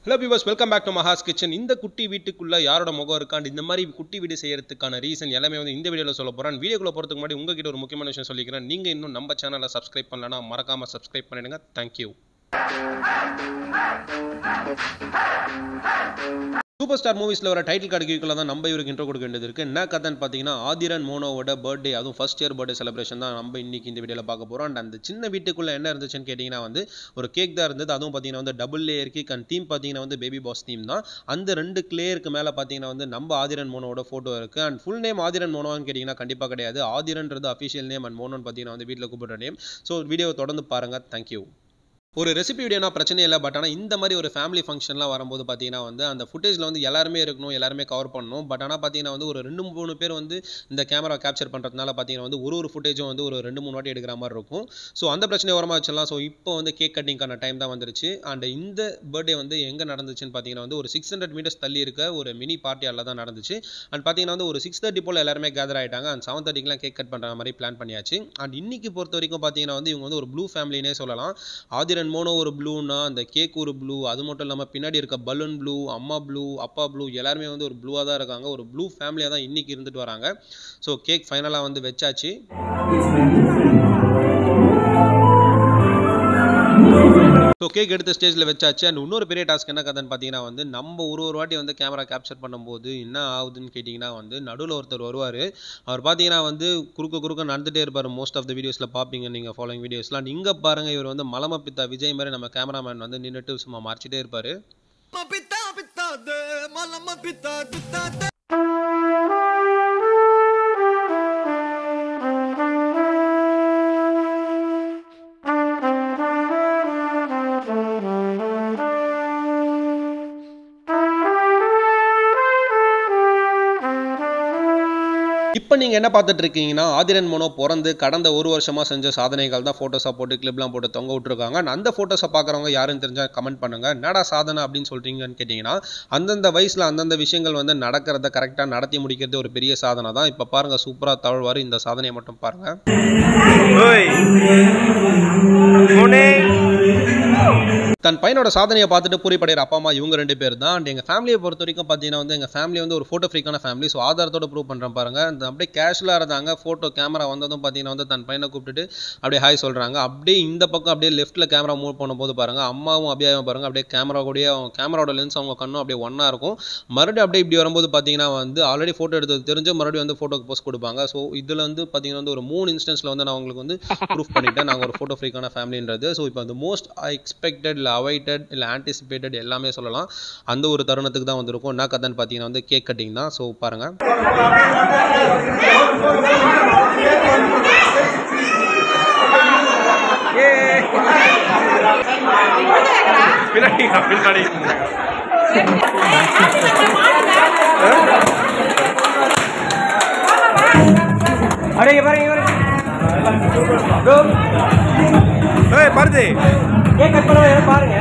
Hello viewers welcome back to Maha's kitchen இந்த குட்டி வீட்டுக்குள்ள யாரோட முகம் இருக்காண்டு இந்த மாதிரி குட்டி வீடு செய்யறதுக்கான ரீசன் எல்லாமே வந்து இந்த வீடியோவில் சொல்ல போகிறேன் வீடியோக்குள்ள போகிறதுக்கு முன்னாடி உங்ககிட்ட ஒரு முக்கியமான விஷயம் சொல்லிக்கிறேன் நீங்கள் இன்னும் நம்ம சேனலை சப்ஸ்கிரைப் பண்ணலன்னா மறக்காம சப்ஸ்கிரைப் பண்ணிடுங்க தேங்க்யூ சூப்பர் ஸ்டார் மூவிஸில் வர டைட்டில் கார்டுக்குள்ள தான் நம்ம இவருக்கு இன்ட்ரோ கொடுக்க வேண்டியது இருக்குது என்ன கதைன்னு பார்த்தீங்கன்னா ஆதிரன் மோனோவோட பர்த்டே அதுவும் ஃபர்ஸ்ட் இயர் பர்த்டே செலிப்ரேஷன் தான் நம்ம இன்னைக்கு இந்த வீடியோவில் பார்க்க போகிறோம் அண்ட் அந்த சின்ன வீட்டுக்குள்ளே என்ன இருந்துச்சுன்னு கேட்டிங்கன்னா வந்து ஒரு கேக் தான் இருந்தது அதுவும் பார்த்தீங்கன்னா வந்து double layer cake and theme பார்த்தீங்கன்னா வந்து பேபி பாஸ் தீம் தான் அந்த ரெண்டு கிளேயருக்கு மேலே பார்த்தீங்கன்னா வந்து நம்ம ஆதிரன் மோனோவோட ஃபோட்டோ இருக்குது அண்ட் ஃபுல் நேம் ஆதிரன் மோனோன்னு கேட்டிங்கன்னா கண்டிப்பாக கிடையாது ஆதிரன்றது அஃபிஷியல் நேம் அண்ட் மோனோன்னு பார்த்தீங்கன்னா வந்து வீட்டில் கூப்பிடுற நேம் ஸோ வீடியோவை தொடர்ந்து பாருங்கள் தேங்க்யூ ஒரு ரெசிபி வீடியோனா பிரச்சனை இல்லை பட் ஆனால் இந்த மாதிரி ஒரு ஃபேமிலி ஃபங்க்ஷன்லாம் வரும்போது பார்த்தீங்கன்னா வந்து அந்த ஃபுட்டேஜில் வந்து எல்லாருமே இருக்கணும் எல்லாருமே கவர் பண்ணணும் பட் ஆனால் பார்த்தீங்கன்னா வந்து ஒரு ரெண்டு மூணு பேர் வந்து இந்த கேமரா கேப்சர் பண்ணுறதுனால பார்த்தீங்கன்னா வந்து ஒரு ஒரு ஃபுட்டேஜும் வந்து ஒரு ரெண்டு மூணு வாட்டி எடுக்கிற மாதிரி இருக்கும் ஸோ அந்த பிரச்சனையை ஓரமாக வச்சிடலாம் ஸோ இப்போ வந்து கேக் கட்டிங்கான டைம் தான் வந்துருச்சு அண்ட் இந்த பர்த்டே வந்து எங்கே நடந்துச்சுன்னு பார்த்தீங்கன்னா வந்து ஒரு சிக்ஸ் ஹண்ட்ரட் மீட்டர்ஸ் தள்ளி இருக்க ஒரு மினி பார்ட்டியால் தான் நடந்துச்சு அண்ட் பார்த்தீங்கன்னா வந்து ஒரு சிக்ஸ் தேர்ட்டி போல் எல்லாருமே கேதர் ஆகிட்டாங்க அண்ட் செவன் தேர்ட்டிக்கெலாம் கேக் கட் பண்ணுற மாதிரி பிளான் பண்ணியாச்சு அண்ட் இன்னைக்கு பொறுத்த வரைக்கும் பார்த்தீங்கன்னா வந்து இவங்க வந்து ஒரு ப்ளூ ஃபேமிலினே சொல்லலாம் ஆதிரன் மோனோ ஒரு ப்ளூனா அந்த கேக் ஒரு ப்ளூ அது மட்டும் இல்லாமல் பின்னாடி இருக்க பலூன் ப்ளூ அம்மா ப்ளூ அப்பா ப்ளூ எல்லாருமே வந்து ஒரு ப்ளூவாக தான் இருக்காங்க ஒரு ப்ளூ ஃபேமிலியாக தான் இன்னைக்கு இருந்துட்டு வராங்க ஸோ கேக் ஃபைனலாக வந்து வச்சாச்சு ஸோ கேக் எடுத்து ஸ்டேஜில் வச்சாச்சு அண்ட் இன்னொரு பெரிய டாஸ்க் என்ன கதைன்னு பார்த்தீங்கன்னா வந்து நம்ம ஒரு ஒரு வாட்டி வந்து கேமரா கேப்சர் பண்ணும்போது என்ன ஆகுதுன்னு கேட்டிங்கன்னா வந்து நடுவில் ஒருத்தர் வருவார் அவர் பார்த்தீங்கன்னா வந்து குறுக்க குறுக்க நடந்துகிட்டே இருப்பார் மோஸ்ட் ஆஃப் த வீடியோஸில் பார்ப்பீங்க நீங்கள் ஃபாலோயிங் வீடியோஸ்லாம் நீங்கள் பாருங்கள் இவர் வந்து மலம பித்தா விஜய் மாதிரி நம்ம கேமராமேன் வந்து நின்றுட்டு சும்மா மறைச்சிட்டே இருப்பார் Mapita, pita, de, malama, pita, pita, de. இப்போ நீங்கள் என்ன பார்த்துட்டு இருக்கீங்கன்னா ஆதிரன் மோனோ பிறந்து கடந்த ஒரு வருஷமாக செஞ்ச சாதனைகள் தான் ஃபோட்டோஸாக போட்டு கிளிப்லாம் போட்டு தொங்க விட்டுருக்காங்க And அந்த ஃபோட்டோஸை பார்க்குறவங்க யாருன்னு தெரிஞ்சால் கமெண்ட் பண்ணுங்கள் என்னடா சாதனை அப்படின்னு சொல்கிறீங்கன்னு கேட்டிங்கன்னா அந்தந்த வயசில் அந்தந்த விஷயங்கள் வந்து நடக்கிறத கரெக்டாக நடத்தி முடிக்கிறது ஒரு பெரிய சாதனை தான் இப்போ பாருங்கள் சூப்பராக தவழ்வார் இந்த சாதனையை மட்டும் பாருங்கள் தன் பையனோட சாதனையை பார்த்துட்டு பூரிப்படைகிற அப்பா அம்மா இவங்க ரெண்டு பேர் தான் அண்ட் எங்கள் ஃபேமிலியை பொறுத்த வரைக்கும் பார்த்தீங்கன்னா வந்து எங்கள் ஃபேமிலி வந்து ஒரு ஃபோட்டோ ஃப்ரீக்கான ஃபேமிலி ஸோ ஆதாரத்தோட ப்ரூவ் பண்ணுறேன் பாருங்க அந்த அப்படியே கேஷுவலாக இருந்தாங்க ஃபோட்டோ கேமரா வந்ததும் பார்த்தீங்கன்னா வந்து தன் பையனை கூப்பிட்டுட்டு அப்படியே ஹாய் சொல்கிறாங்க அப்படியே இந்த பக்கம் அப்படியே லெஃப்ட்டில் கேமரா மூவ் பண்ணும்போது பாருங்க அம்மாவும் அபியாவும் பாருங்க அப்படியே கேமரா கூடயே அவங்க கேமராவோட லென்ஸ் அவங்க கண்ணும் அப்படியே ஒன்றா இருக்கும் மறுபடியும் அப்படியே இப்படி வரும்போது பார்த்தீங்கன்னா வந்து ஆல்ரெடி ஃபோட்டோ எடுத்தது தெரிஞ்சு மறுபடியும் வந்து ஃபோட்டோக்கு போஸ்ட் கொடுப்பாங்க ஸோ இதில் வந்து பார்த்தீங்கன்னா வந்து ஒரு மூணு இன்ஸ்டன்ஸில் வந்து நான் உங்களுக்கு வந்து ப்ரூஃப் பண்ணிட்டேன் நாங்கள் ஒரு ஃபோட்டோ ஃப்ரீக்கான ஃபேமிலின்றது ஸோ இப்போ வந்து மோஸ்ட் எக்ஸ்பெக்டட் இல்லை அவைட்டட் இல்லை ஆன்டிசிபேட்டட் எல்லாமே சொல்லலாம் அந்த ஒரு தருணத்துக்கு தான் வந்திருக்கும் என்ன கதைன்னு பார்த்தீங்கன்னா வந்து கேக் கட்டிங் தான் ஸோ பாருங்கள் அடே இங்க பாருங்க இங்க பாருங்க ப்ரோ ஏய், பாரதி கேக் கட் பண்ண பாருங்க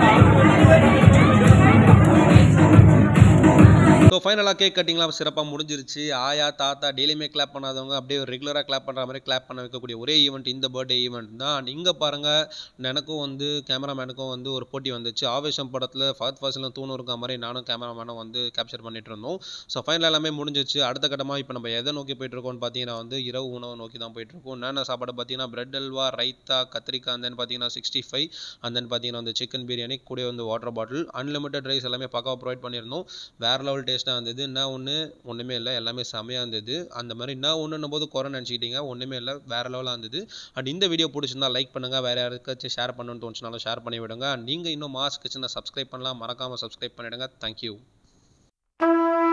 ஸோ ஃபைனலாக கேக் கட்டிங்லாம் சிறப்பாக முடிஞ்சிருச்சு ஆயா தாத்தா டெய்லியுமே கிளாப் பண்ணாதவங்க அப்படியே ரெகுலராக கிளாப் பண்ணுற மாதிரி கிளாப் பண்ண வைக்கக்கூடிய ஒரே ஈவெண்ட் இந்த பர்த்டே ஈவெண்ட் தான் இங்கே பாருங்கள் எனக்கும் வந்து கேமராமேனுக்கும் வந்து ஒரு போட்டி வந்துச்சு ஆவேசம் படத்தில் ஃபர்ஸ்ட் ஃபர்ஸ்ட்லாம் தூணு இருக்க மாதிரி நானும் கேமராமேனும் வந்து கேப்சர் பண்ணிட்டு இருந்தோம் ஸோ ஃபைனல் எல்லாமே முடிஞ்சிச்சு அடுத்த கட்டமாக இப்போ நம்ம எதை நோக்கி போயிட்டு இருக்கோம்னு பார்த்தீங்கன்னா வந்து இரவு உணவு நோக்கி தான் போயிட்டு இருக்கோம் என்னென்ன சாப்பாடு பார்த்தீங்கன்னா பிரெட் அல்வா ரைத்தா கத்திரிக்காய் தென் பார்த்தீங்கன்னா சிக்ஸ்டி ஃபைவ் அண்ட் தென் பார்த்தீங்கன்னா வந்து சிக்கன் பிரியாணி கூட வந்து வாட்டர் பாட்டில் அன்லிமிட்டட் ரைஸ் எல்லாமே பக்காவாக ப்ரொவைட் பண்ணியிருந்தோம் வேறு லெவல் டேஸ்ட்டாக இருந்தது என்ன ஒன்று ஒன்றுமே இல்லை எல்லாமே செமையாக இருந்தது அந்த மாதிரி என்ன ஒன்றுன்னும் போது குறை நினச்சிக்கிட்டீங்க ஒன்றுமே இல்லை வேறு லெவலாக இருந்தது அண்ட் இந்த வீடியோ பிடிச்சிருந்தா லைக் பண்ணுங்கள் வேறு யாருக்காச்சும் ஷேர் பண்ணணும்னு தோணுச்சுனாலும் ஷேர் பண்ணி விடுங்க அண்ட் நீங்கள் இன்னும் மாஸ் கிச்சனை சப்ஸ்கிரைப் பண்ணலாம் மறக்காமல் சப்ஸ்கிரைப் பண்ணிவிடுங்க தேங்க்யூ